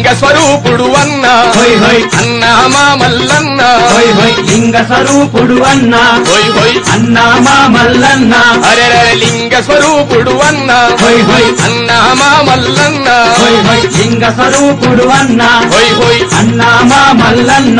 లింగ స్వరూపుడు అన్న హోయ్ హోయ్ అన్నా మా మల్లన్న హోయ్ హోయ్ లింగ స్వరూపుడు అన్న హోయ్ హోయ్ అన్నా మా మల్లన్న అరే లింగ స్వరూపుడు అన్న హోయ్ హోయ్ అన్నా మా మల్లన్న హోయ్ హోయ్ లింగ స్వరూపుడు అన్న హోయ్ హోయ్ అన్నా మా మల్లన్న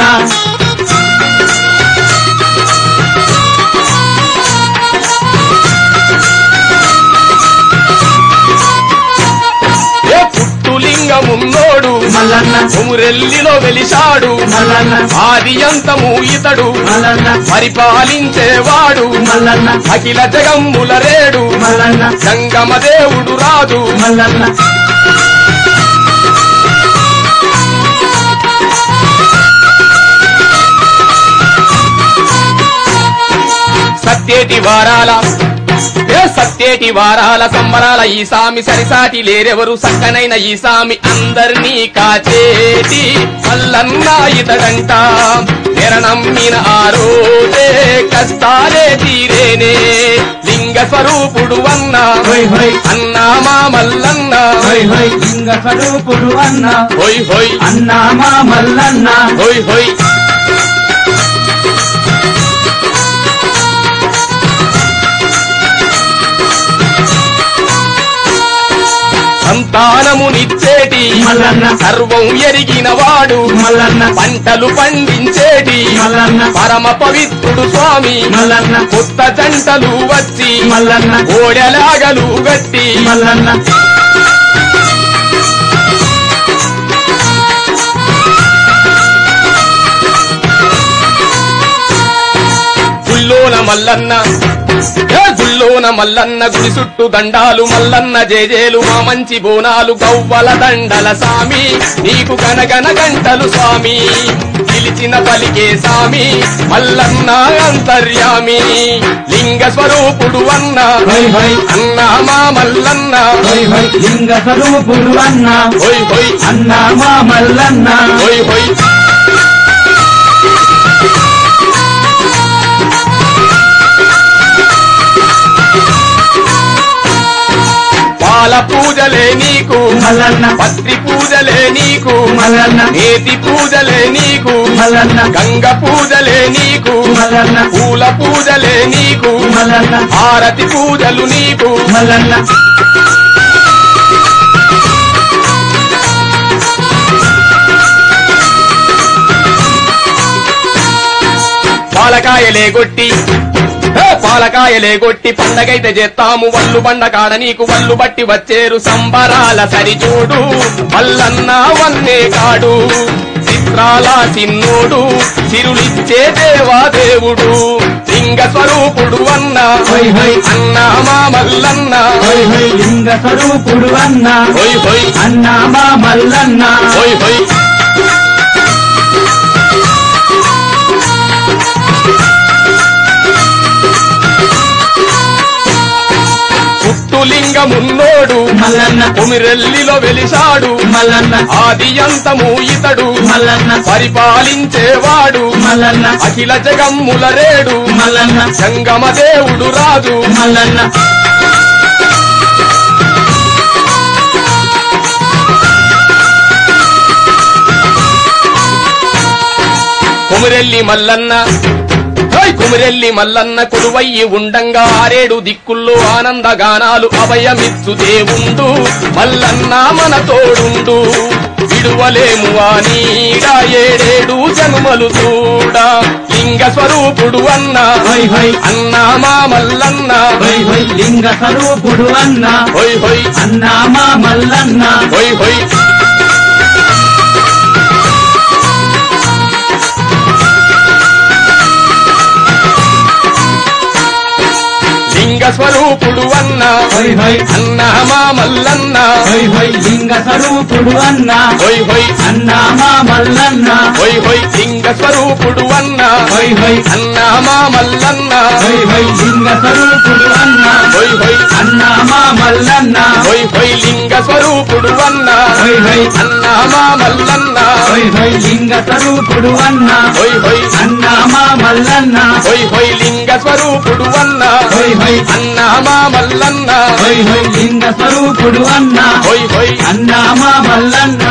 ఏ పుట్టులింగమున్నోడు మల్లన్న కొమురెల్లిలో వెలిశాడు మల్లన్న ఆది అంతము ఇతడు మల్లన్న పరిపాలించేవాడు మల్లన్న అఖిల జగమ్ముల రేడు మల్లన్న సంగమ దేవుడు రాజు మల్లన్న సత్యేటి వారాల ఏ సత్యేటి వారాల సంబరాల ఈ సామి సరిసాటి లేరెవరు సక్కనైన ఈ సామి అందర్నీ కాచేటి మల్లన్న ఇతడంట ఎరనమ్మిన ఆ రోజే కష్టాలే తీరేనే లింగ స్వరూపుడు అన్న హోయ్ హోయ్ అన్నా మా మల్లన్న హోయ్ హోయ్ లింగ స్వరూపుడు అన్న హోయ్ హోయ్ అన్నా మా మల్లన్న హోయ్ హోయ్ సంతానమునిచ్చేటి మల్లన్న సర్వం ఎరిగిన వాడు మల్లన్న పంటలు పండించేటి మల్లన్న పరమ పవిత్రుడు స్వామి మల్లన్న కొత్త జంటలు వచ్చి మల్లన్న ఓడలాగలు గట్టి మల్లన్న గుల్లోన మల్లన్న ఏ గుల్లోన మల్లన్న గుడి చుట్టూ దండాలు మల్లన్న జేజేలు మా మంచి బోనాలు గవ్వల దండల సామి నీకు గనగన గంటలు స్వామి పిలిచిన పలికే సామి మల్లన్న అంతర్యామి లింగ స్వరూపుడు అన్న హోయ్ హోయ్ అన్న మా మల్లన్న హోయ్ హోయ్ లింగ స్వరూపుడు అన్న హోయ్ హోయ్ అన్నా మా మల్లన్న హోయ్ హోయ్ పాల పూజలే నీకు మల్లన్న పత్రి పూజలే నీకు మల్లన్న నేతి పూజలే నీకు మల్లన్న గంగ పూజలే నీకు మల్లన్న పూల పూజలే నీకు మల్లన్న హారతి పూజలు నీకు మల్లన్న పాలకాయలే గొట్టి ఏ పాలకాయలే గొట్టి పండగైతే చేస్తాము వల్లు బండ కాడ నీకు వల్లు బట్టి వచ్చేరు సంబరాల సరిచూడు మల్లన్న వన్నే కాడు చిత్రాల చిన్నోడు చిరులిచ్చే దేవా దేవుడు లింగ స్వరూపుడు అన్న హోయ్ హోయ్ అన్న మా మల్లన్న హోయ్ హోయ్ లింగ స్వరూపుడు అన్న హోయ్ హోయ్ అన్నా మా మల్లన్న హోయ్ హోయ్ పుట్టులింగమున్నోడు మల్లన్న కొమిరెల్లిలో వెలిశాడు మల్లన్న ఆది అంతము ఇతడు మల్లన్న పరిపాలించేవాడు మల్లన్న అఖిల జగమ్ముల రేడు మల్లన్న సంగమ దేవుడు రాజు మల్లన్న కొమిరెల్లి మల్లన్న హై కుమిరెల్లి మల్లన్న కొలువయ్యి ఉండంగా ఆరేడు దిక్కుల్లో ఆనంద గానాలు అభయమిచ్చు దేవుండు మల్లన్న మన తోడుండు విడువలేము వానీడా ఏడేడు జన్మలు చూడా లింగ స్వరూపుడు అన్న హోయ్ హోయ్ అన్నా మా మల్లన్న హోయ్ హోయ్ లింగ స్వరూపుడు అన్న హోయ్ హోయ్ అన్నా మా మల్లన్న హోయ్ హోయ్ లింగ స్వరూపుడు అన్న హోయ్ హోయ్ అన్న మా మల్లన్న హోయ్ హోయ్ లింగ స్వరూపుడు అన్న హోయ్ హోయ్ అన్నా మా మల్లన్న హోయ్ హోయ్ లింగ స్వరూపుడు అన్న హోయ్ హోయ్ అన్న మా మల్లన్న హోయ్ హోయ్ లింగ స్వరూపుడు అన్న హోయ్ హోయ్ అన్నా మా మల్లన్న హోయ్ హోయ్ లింగ స్వరూపుడు అన్న హోయ్ హోయ్ అన్న మా మల్లన్న హోయ్ హోయ్ లింగ స్వరూపుడు అన్న హోయ్ హోయ్ అన్నా మా మల్లన్న హోయ్ హోయ్ లింగ స్వరూపుడు అన్న హోయ్ హోయ్ అన్న మా మల్లన్న హోయ్ హోయ్ లింగ స్వరూపుడు అన్న హోయ్ హోయ్ అన్నా మా మల్లన్న